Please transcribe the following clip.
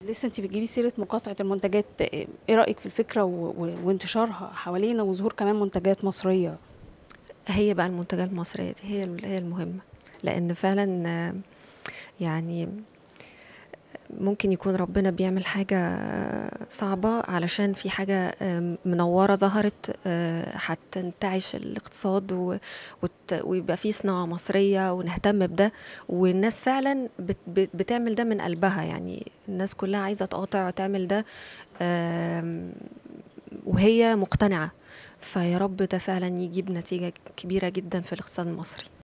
لسه أنتِ بتجيبي سيرة مقاطعة المنتجات، إيه رأيِك في الفكرة و و وانتشارها حوالينا وظهور كمان منتجات مصرية؟ هي بقى المنتجات المصرية دي هي ال هي المهمة، لإن فعلًا يعني ممكن يكون ربنا بيعمل حاجة صعبة علشان في حاجة آمم منوّرة ظهرت آآ هتنتعش الاقتصاد و وت ويبقى في صناعة مصرية ونهتم بده، والناس فعلًا بت بت بتعمل ده من قلبها، يعني الناس كلّها عايزة تقاطع وتعمل ده آمم وهي مقتنعة، فيا رب ده فعلًا يجيب نتيجة كبيرة جدًا في الاقتصاد المصري.